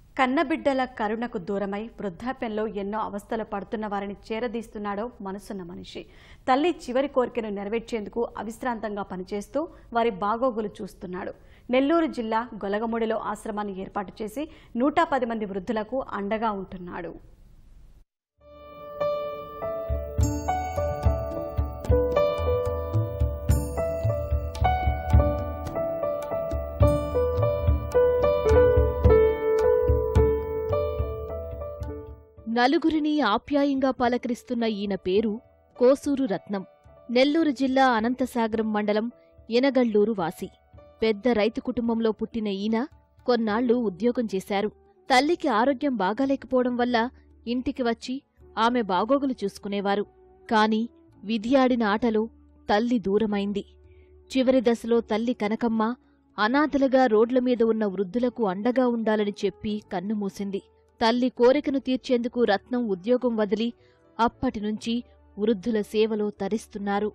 కన్నబిడ్డల కరుణకు దూరమై వృద్ధాప్యంలో ఎన్నో అవస్థలు పడుతున్న వారిని చేరదీస్తున్నాడో మనసున్న మనిషి తల్లి చివరి కోరికను నెరవేర్చేందుకు అవిశ్రాంతంగా పనిచేస్తూ వారి బాగోగులు చూస్తున్నాడు నెల్లూరు జిల్లా గొలగముడిలో ఆశ్రమాన్ని ఏర్పాటు చేసి నూట పది మంది వృద్ధులకు అండగా ఉంటున్నాడు నలుగురిని ఆప్యాయంగా పలకరిస్తున్న ఈయన పేరు కోసూరు రత్నం నెల్లూరు జిల్లా అనంతసాగరం మండలం ఎనగళ్ళూరు వాసి పెద్ద రైతు కుటుంబంలో పుట్టిన ఈయన కొన్నాళ్లు ఉద్యోగం చేశారు తల్లికి ఆరోగ్యం బాగాలేకపోవడం వల్ల ఇంటికి వచ్చి ఆమె బాగోగులు చూసుకునేవారు కాని విధి ఆడిన ఆటలో తల్లి దూరమైంది చివరి దశలో తల్లి కనకమ్మ అనాథలుగా రోడ్ల మీద ఉన్న వృద్ధులకు అండగా ఉండాలని చెప్పి కన్నుమూసింది తల్లి కోరికను తీర్చేందుకు రత్నం ఉద్యోగం వదిలి అప్పటినుంచి వృద్ధుల సేవలో తరిస్తున్నారు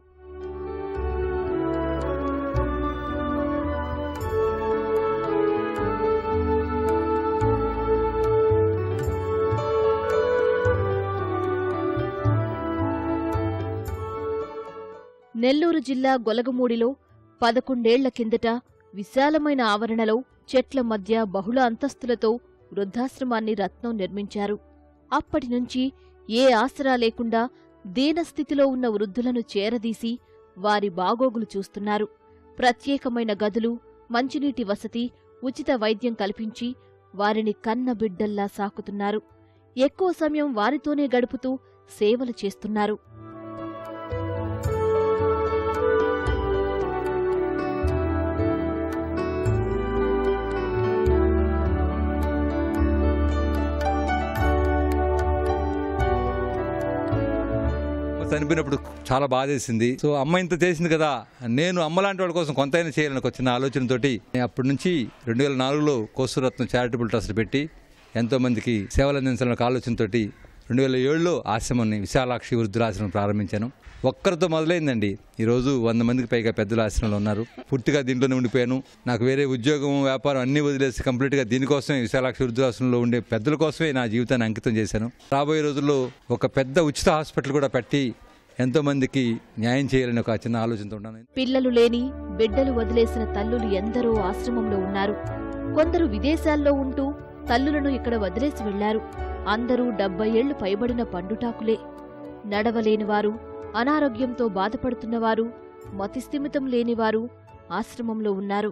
నెల్లూరు జిల్లా గొలగమూడిలో పదకొండేళ్ల కిందట విశాలమైన ఆవరణలో చెట్ల మధ్య బహుళ అంతస్తులతో వృద్ధాశ్రమాన్ని రత్నం నిర్మించారు అప్పటినుంచి ఏ ఆసరా లేకుండా దీనస్థితిలో ఉన్న వృద్ధులను చేరదీసి వారి బాగోగులు చూస్తున్నారు ప్రత్యేకమైన గదులు మంచినీటి వసతి ఉచిత వైద్యం కల్పించి వారిని కన్న బిడ్డల్లా సాకుతున్నారు ఎక్కువ సమయం వారితోనే గడుపుతూ సేవలు చేస్తున్నారు చనిపోయినప్పుడు చాలా బాధేసింది సో అమ్మ ఇంత చేసింది కదా నేను అమ్మలాంటి వాళ్ళ కోసం కొంతైనా చేయాలని ఒక చిన్న ఆలోచనతోటి నేను అప్పటి నుంచి రెండు వేల నాలుగులో కోసూరత్నం చారిటబుల్ ట్రస్ట్ పెట్టి ఎంతో మందికి సేవలు అందించాలనే ఒక ఆలోచనతోటి రెండు వేల ఏడులో ఆశ్రమాన్ని విశాలాక్షి వృద్ధులాశ్రమం ప్రారంభించాను ఒక్కరితో మొదలైందండి ఈరోజు వంద మందికి పైగా పెద్దల ఆశ్రమంలో ఉన్నారు పూర్తిగా దీంట్లోనే ఉండిపోయాను నాకు వేరే ఉద్యోగం వ్యాపారం అన్ని వదిలేసి కంప్లీట్గా దీనికోసమే విశాలాక్షి వృద్ధాశ్రమంలో ఉండే పెద్దల కోసమే నా జీవితాన్ని అంకితం చేశాను రాబోయే రోజుల్లో ఒక పెద్ద ఉచిత హాస్పిటల్ కూడా పెట్టి ఎంతో మందికి న్యాయం చేయాలని ఒక చిన్న ఆలోచనతో ఉన్నాను పిల్లలు లేని బిడ్డలు వదిలేసిన తల్లులు ఎందరో ఆశ్రమంలో ఉన్నారు కొందరు విదేశాల్లో ఉంటూ తల్లులను ఇక్కడ వదిలేసి వెళ్లారు అందరూ డెబ్బై ఏళ్లు పైబడిన పండుటాకులే నడవలేనివారు అనారోగ్యంతో బాధపడుతున్నవారు మతిస్థిమితం లేనివారు ఆశ్రమంలో ఉన్నారు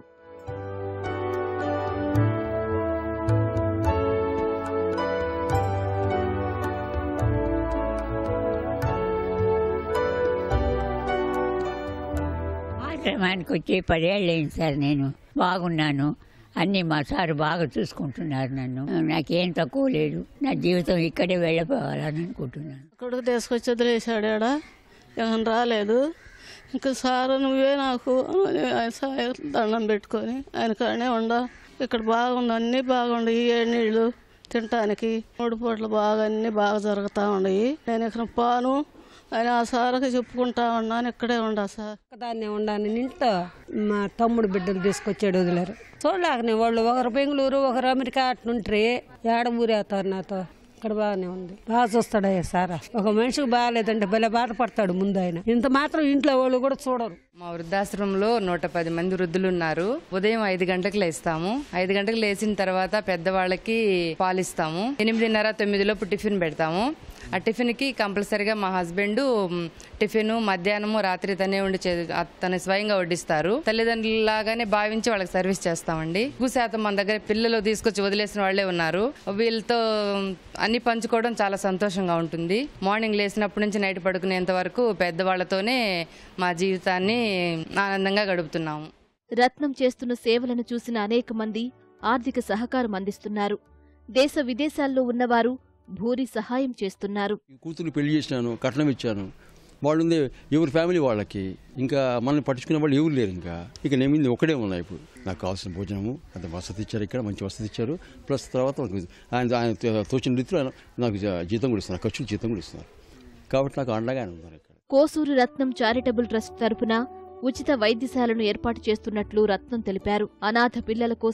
ఆశ్రమానికి వచ్చి పదేళ్ళు అయింది సార్ నేను బాగున్నాను అన్నీ మా సారు బాగా చూసుకుంటున్నారు నన్ను నాకేం తక్కువ లేదు నా జీవితం ఇక్కడే వెళ్ళిపోవాలని అనుకుంటున్నాను కొడుకు తీసుకొచ్చి వదిలేశాడు ఆడ ఏమైనా రాలేదు ఇంకా సారు నువ్వే నాకు ఆయన సాయ దండం పెట్టుకొని ఆయన కాడనే ఉండ ఇక్కడ బాగుంది అన్నీ బాగుండయి ఏ నీళ్ళు తినటానికి మూడు పూటలు బాగా అన్నీ బాగా జరుగుతూ ఉండయి నేను ఇక్కడ పోను ఆయన ఆ సార్కి చెప్పుకుంటా ఉన్నాను ఇక్కడే ఉండా సార్ దాన్ని ఉండాను ఇంట్లో మా తమ్ముడు బిడ్డలు తీసుకొచ్చాడు వదిలేరు చూడలేకనే వాళ్ళు ఒకరు బెంగళూరు ఒకరు అమెరికా అట్నుంటారు ఏడ ఊరేస్తారు నాతో ఇక్కడ బాగానే ఉంది బాగా చూస్తాడయ్యా సారా ఒక మనిషికి బాగాలేదంటే భలే బాధపడతాడు ముందు ఆయన ఇంత మాత్రం ఇంట్లో వాళ్ళు కూడా చూడరు మా వృద్ధాశ్రమంలో నూట పది మంది వృద్ధులు ఉన్నారు ఉదయం ఐదు గంటలకు లేస్తాము ఐదు గంటలకు లేచిన తర్వాత పెద్దవాళ్ళకి పాలిస్తాము ఎనిమిదిన్నర తొమ్మిది లోపు టిఫిన్ పెడతాము ఆ టిఫిన్కి కంపల్సరీగా మా హస్బెండ్ టిఫిన్ మధ్యాహ్నము రాత్రి తనే ఉండి చే- ఆ తను స్వయంగా వడ్డిస్తారు తల్లిదండ్రులాగానే భావించి వాళ్ళకి సర్వీస్ చేస్తామండి ఎక్కువ శాతం మన దగ్గర పిల్లలు తీసుకొచ్చి వదిలేసిన వాళ్ళే ఉన్నారు వీళ్ళతో అన్ని పంచుకోవడం చాలా సంతోషంగా ఉంటుంది మార్నింగ్ లేచినప్పటి నుంచి నైట్ పడుకునేంత వరకు పెద్దవాళ్లతోనే మా జీవితాన్ని ఆనందంగా గడుపుతున్నాము రత్నం చేస్తున్న సేవలను చూసిన అనేక మంది ఆర్థిక సహకారం అందిస్తున్నారు దేశ విదేశాల్లో ఉన్నవారు భూరి సహాయం చేస్తున్నారు కూతురు పెళ్లి చేసినాను కట్నం ఇచ్చాను వాళ్ళు ఉంది ఎవరి ఫ్యామిలీ వాళ్ళకి ఇంకా మనల్ని పట్టించుకునే వాళ్ళు ఎవరు లేరు ఇంకా ఇక నేను మీద ఒకడే ఉన్నా ఇప్పుడు నాకు కావాల్సిన భోజనము అంత వసతి ఇచ్చారు ఇక్కడ మంచి వసతి ఇచ్చారు ప్లస్ తర్వాత నాకు ఆయన ఆయన తో- తోచిన రీతిలో ఆయన నాకు జ- జీతం కూడా ఇస్తున్నారు ఖర్చులు జీతం కూడా ఇస్తున్నారు కాబట్టి నాకు అండగానే ఉన్నారు ఇక్కడ కోసూరు రత్నం చారిటబుల్ ట్రస్ట్ తరపున ఉచిత వైద్యశాలను ఏర్పాటు చేస్తున్నట్లు రత్నం తెలిపారు అనాథ పిల్లల కోసం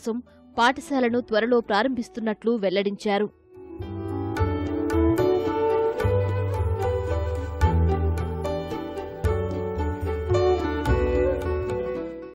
పాఠశాలను త్వరలో ప్రారంభిస్తున్నట్లు వెల్లడించారు